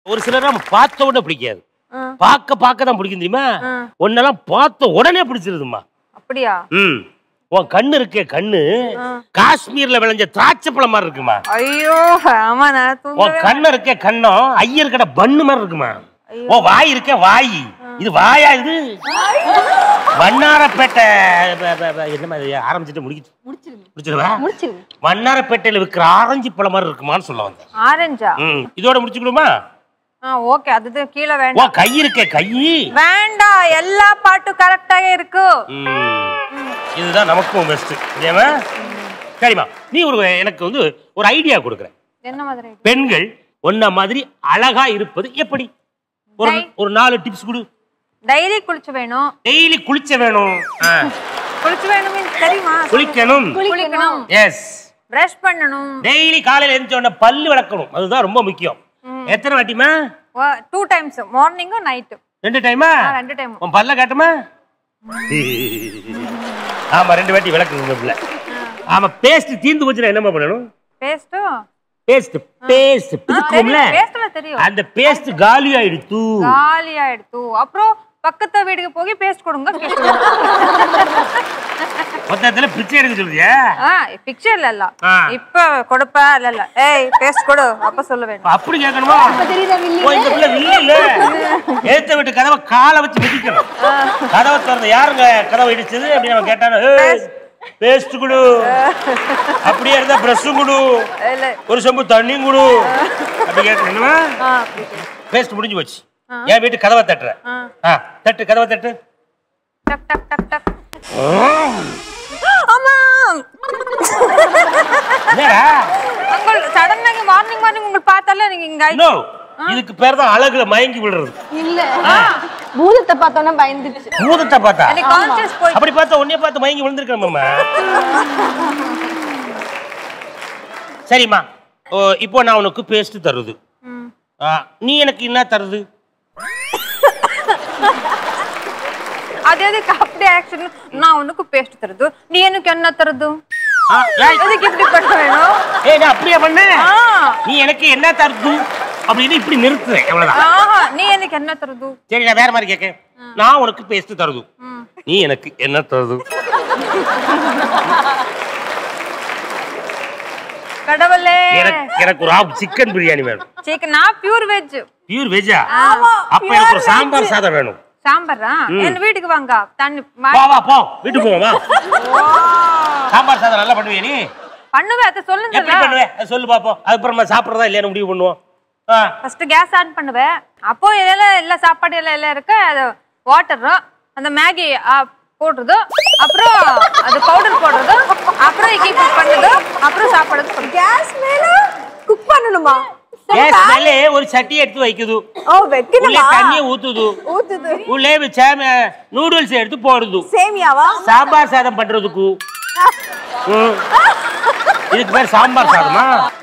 ஒரு சிலர் நம்ம பார்த்த உடனே பிடிக்காது ஆ. பார்க்க பார்க்க தான் பிடிக்கும் தெரியுமா ஆ. ஒன்னெல்லாம் பார்த்த உடனே பிடிச்சிருதுமா அப்படியா ம் உன் கண்ணு இருக்கே கண்ணு காஷ்மீர்ல விளைஞ்ச திராட்சை பழம் மாதிரி இருக்குமா ஐயோ ஆமா நான் உன் தூங்கவே கண்ணு இருக்கே கண்ணம் ஐயர் கடை பண்ணு மாதிரி இருக்குமா உன் வாய் இருக்கே வாய் இது வாயா இது வண்ணாரப்பேட்டை ப- ப- ப- என்ன மாதிரி ஆரம்பிச்சுட்டு முடிக்கிட்டு முடிச்சிருவா முடிச்சிருங்க வண்ணாரப்பேட்டையில விற்கிற ஆரஞ்சு பழம் மாதிரி இருக்குமான்னு சொல்ல வந்தேன் ஆரஞ்சா ம் இதோட முடிச்சுக்கணுமா ஆ ஓகே அது கீழே வேண்டாம் உன் கை இருக்கே கை வேண்டாம் எல்லா பாட்டும் கரெக்டாக இருக்கு ம். இதுதான் நமக்கும் பெஸ்ட் இல்லையாம சரிம்மா நீ ஒரு எனக்கு வந்து ஒரு ஐடியா கொடுக்குறேன் என்ன மாதிரி பெண்கள் ஒன்ன மாதிரி அழகா இருப்பது எப்படி ஒரு டை- ஒரு நாலு டிப்ஸ் கொடு டைரி குளிச்சு வேணும் டெய்லி குளிச்ச வேணும் ஆ, குளிச்சு வேணும் means தெரியுமா குளிக்கணும் குளிக்கணும் எஸ் பிரஷ் பண்ணணும் டெய்லி காலையில எழுந்த உடனே பல்லு விளக்கணும் அதுதான் ரொம்ப முக்கியம் எத்தனை வாட்டிமா டூ டைம்ஸ் மார்னிங்கும் நைட்டும் ரெண்டு டைமா ரெண்டு டைம் உன் பல்ல காட்டுமா ஆமா ரெண்டு வாட்டி விளக்குங்க பிள்ளை ஆமா பேஸ்ட் தீந்து போச்சுன்னா என்னம்மா பண்ணணும் பேஸ்ட்டும் பேஸ்ட் பேஸ்ட் பிடிக்கும்ல பேஸ்ட்ல தெரியும் அந்த பேஸ்ட் காலி ஆயிடுத்து காலி ஆயிடுத்து அப்புறம் பக்கத்து வீட்டுக்கு போய் பேஸ்ட் கொடுங்க கேட்குது மொத்தத்துல பிச்சை எடுக்க சொல்றியா ஆ பிக்சர்ல இல்ல ஆ. இப்ப கொடுப்ப இல்ல இல்ல ஏய் பேஸ்ட் கொடு அப்ப சொல்ல வேண்டும் அப்படி கேட்கணுமா தெரியுதா வில்லி ஓ, இந்த பிள்ளை வில்லி இல்ல ஏத்த வீட்டு கதவை காலை வச்சு மிதிக்கணும் கதவை திறந்து யாருங்க கதவை இடிச்சது அப்படின்னு அவன் கேட்டானோ பேஸ்ட் கொடு அப்படியே இருந்தா பிரஷும் கொடு இல்ல ஒரு சொம்பு தண்ணியும் கொடு அப்படி கேட்கணுமா ஆ அப்படி கேளு. பேஸ்ட் முடிஞ்சு போச்சு என் வீட்டு கதவை தட்டுற ஆ. ஆ, தட்டு கதவை தட்டு டக் டக் டக் டக் ஆமா என்னடா உங்கள் சடனாக மார்னிங் மார்னிங் உங்களுக்கு பார்த்தாலே நீங்க இங்க நோ இதுக்கு பேர் தான் அழகுல மயங்கி விடுறது இல்ல பூதத்தை பார்த்தோன்னா பயந்துச்சு பூதத்தை பார்த்தா எனக்கு கான்சியஸ் போய் அப்படி பார்த்தா உன்னைய பார்த்து மயங்கி விழுந்திருக்கணும்மா சரிம்மா ஓ இப்போ நான் உனக்கு பேஸ்ட் தருது ம். ஆ, நீ எனக்கு என்ன தருது அது எதுக்கு அப்படி ஆக்ஷன் நான் உனக்கு பேஸ்ட் தருது நீ எனக்கு என்ன தருது ஆ, ஏய், எதுக்கு இப்படி பண்ண வேணும் ஏய், நான் அப்படியே பண்ண ஆ நீ எனக்கு என்ன தருது அப்படின்னு இப்படி நிறுத்துறேன் எவ்வளவுதான் ஆஹா நீ எனக்கு என்ன தருது சரி நான் வேற மாதிரி கேட்க நான் உனக்கு பேஸ்ட் தருது ம். நீ எனக்கு என்ன தருது கடவுளே எனக்கு எனக்கு ஒரு ஆப் சிக்கன் பிரியாணி வேணும் சீக்கிரம் நான் பியூர் வெஜ் பியூர் வெஜ்ஜா அப்ப எனக்கு ஒரு சாம்பார் சாதம் வேணும் சாம்பாரா என் வீட்டுக்கு வாங்க தண்ணி வா- வா வா போ வீட்டுக்கு போவோம் வா சாம்பார் சாதம் நல்லா பண்ணுவியா நீ பண்ணுவேன் அதை சொல்லுங்க எப்படி பண்ணுவேன் அது சொல்லு பாப்போம் அதுக்கப்புறமா சாப்பிட்றதா இல்லையான்னு முடிவு பண்ணுவோம் ஆ ஃபர்ஸ்ட் கேஸ் ஆன் பண்ணுவேன் அப்போ இலையில எல்லா சாப்பாடு எல்லாம் எல்லாம் இருக்கு அது வாட்டர் அந்த மேகி போடுறது அப்புறம் அது பவுடர் போடுறது அப்புறம் இட்லி குக் பண்ணுறது அப்புறம் சாப்பிடுறது கேஸ் மேல குக் பண்ணணுமா கேஸ் மேலே ஒரு சட்டி எடுத்து வைக்குது ஓ உள்ளே வைக்கணுமா தண்ணியை ஊத்துது ஊத்துது உள்ளே சேம நூடுல்ஸ் எடுத்து போடுது சேமியாவா சாம்பார் சாதம் பண்றதுக்கு ம். இதுக்கு பேர் சாம்பார் சாதமா